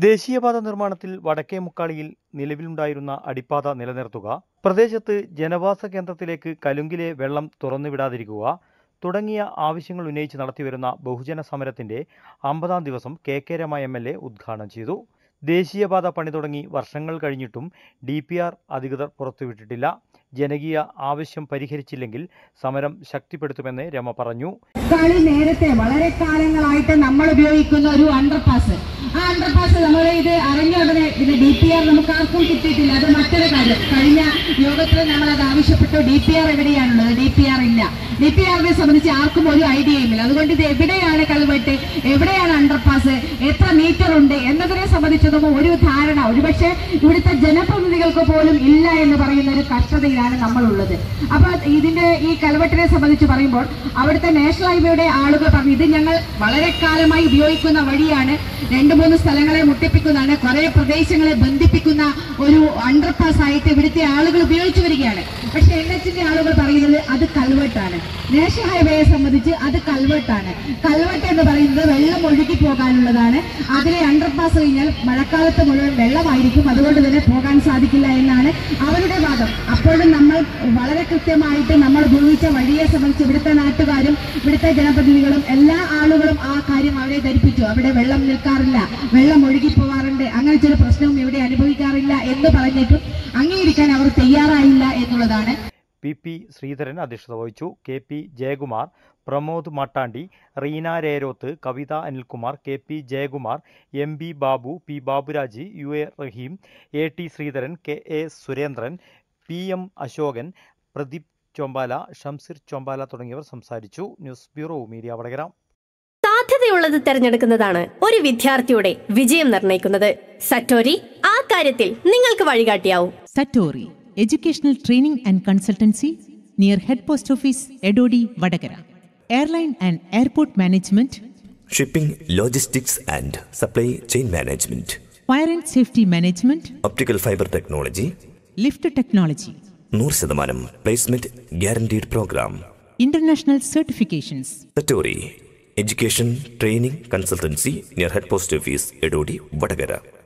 ദേശീയപാത നിർമ്മാണത്തിൽ വടക്കേ മുക്കാളിയിൽ നിലവിലുണ്ടായിരുന്ന അടിപ്പാത നിലനിർത്തുക പ്രദേശത്ത് ജനവാസ കേന്ദ്രത്തിലേക്ക് കലുങ്കിലെ വെള്ളം തുറന്നുവിടാതിരിക്കുക തുടങ്ങിയ ആവശ്യങ്ങൾ ഉന്നയിച്ച് നടത്തിവരുന്ന ബഹുജന സമരത്തിന്റെ അമ്പതാം ദിവസം K K Rama M L A ഉദ്ഘാടനം ചെയ്തു ദേശീയപാത പണി തുടങ്ങി വർഷങ്ങൾ കഴിഞ്ഞിട്ടും ഡി പി ആർ അധികൃതർ പുറത്തുവിട്ടിട്ടില്ല ജനകീയ ആവശ്യം പരിഹരിച്ചില്ലെങ്കിൽ സമരം ശക്തിപ്പെടുത്തുമെന്ന് രമ പറഞ്ഞു കളി നേരത്തെ വളരെ കാലങ്ങളായിട്ട് നമ്മൾ ഉപയോഗിക്കുന്ന ഒരു അണ്ടർപാസ് ആ അണ്ടർപാസ് നമ്മൾ ഇത് അറിഞ്ഞ ഉടനെ ഇതിന്റെ ഡി പി ആർ നമുക്ക് ആർക്കും കിട്ടിയിട്ടില്ല അത് മറ്റൊരു കാര്യം കഴിഞ്ഞ യോഗത്തിൽ നമ്മൾ അത് ആവശ്യപ്പെട്ടു ഡി പി ആർ എവിടെയാണുള്ളത് ഡി പി ആർ ഇല്ല ഡി പി ആറിനെ സംബന്ധിച്ച് ആർക്കും ഒരു ഐഡിയയും ഇല്ല അതുകൊണ്ട് ഇത് എവിടെയാണ് കൽവെട്ട് എവിടെയാണ് അണ്ടർപാസ് എത്ര മീറ്റർ ഉണ്ട് എന്നതിനെ സംബന്ധിച്ചൊന്നും ഒരു ധാരണ ഒരുപക്ഷെ ഇവിടുത്തെ ജനപ്രതിനിധികൾക്ക് പോലും ഇല്ല എന്ന് പറയുന്ന ഒരു കഷ്ടതയിലാണ് നമ്മളുള്ളത് അപ്പൊ ഇതിന്റെ ഈ കൽവെട്ടിനെ സംബന്ധിച്ച് പറയുമ്പോൾ അവിടുത്തെ നാഷണൽ ഹൈവേയുടെ ആളുകൾ പറഞ്ഞു ഇത് ഞങ്ങൾ വളരെ കാലമായി ഉപയോഗിക്കുന്ന വഴിയാണ് രണ്ട് മൂന്ന് സ്ഥലങ്ങളെ മുട്ടിപ്പിക്കുന്നതാണ് കുറെ പ്രദേശങ്ങളെ ബന്ധിപ്പിക്കുന്ന ഒരു അണ്ടർപാസ് ആയിട്ട് ഇവിടുത്തെ ആളുകൾ ഉപയോഗിച്ചു വരികയാണ് പക്ഷെ എൻ എച്ചിന്റെ ആളുകൾ പറയുന്നത് അത് കൽവെട്ടാണ് നാഷണൽ ഹൈവേയെ സംബന്ധിച്ച് അത് കൽവെട്ടാണ് കൽവെട്ട് എന്ന് പറയുന്നത് വെള്ളം ഒഴുകി പോകാനുള്ളതാണ് അതിലെ അണ്ടർപാസ് കഴിഞ്ഞാൽ മഴക്കാലത്ത് മുഴുവൻ വെള്ളമായിരിക്കും അതുകൊണ്ട് തന്നെ പോകാൻ സാധിക്കില്ല എന്നാണ് അവരുടെ വാദം അപ്പോഴും നമ്മൾ വളരെ കൃത്യമായിട്ട് നമ്മൾ ഉപയോഗിച്ച വഴിയെ സംബന്ധിച്ച് ഇവിടുത്തെ നാട്ടുകാരും ഇവിടുത്തെ ജനപ്രതിനിധികളും എല്ലാ ആളുകളും ആ കാര്യം അവരെ ധരിപ്പിച്ചു അവിടെ വെള്ളം നിൽക്കാറില്ല വെള്ളം ഒഴുകി പോവാറുണ്ട് അങ്ങനെ ചില പ്രശ്നവും ഇവിടെ അനുഭവിക്കാറില്ല എന്ന് പറഞ്ഞിട്ടും അംഗീകരിക്കാൻ അവർ തയ്യാറായില്ല എന്നുള്ളതാണ് പി പി ശ്രീധരൻ അധ്യക്ഷത വഹിച്ചു K P Jayakumar Pramod Mattandi Reena Rerott Kavitha Anilkumar K P Jayakumar M B Babu P Baburaj U A Raheem A T Sreedharan K A Surendran P M Ashokan Pradeep Chombala Shamsir Chombala തുടങ്ങിയവർ സംസാരിച്ചു ന്യൂസ് ബ്യൂറോ മീഡിയ വടകര സാധ്യതയുള്ളത് തിരഞ്ഞെടുക്കുന്നതാണ് ഒരു വിദ്യാർത്ഥിയുടെ വിജയം നിർണ്ണയിക്കുന്നത് സറ്റോരി ആ കാര്യത്തിൽ നിങ്ങൾക്ക് വഴികാട്ടിയാവും Satori, Educational Training and Consultancy near Head Post Office, Edodi, Vadagara. Airline and Airport Management, shipping logistics and supply chain management Fire and Safety Management, optical fibre technology Lift Technology, നൂറ് ശതമാനം placement guaranteed programme International Certifications. Satori education training consultancy near head post office Edodi Vadakara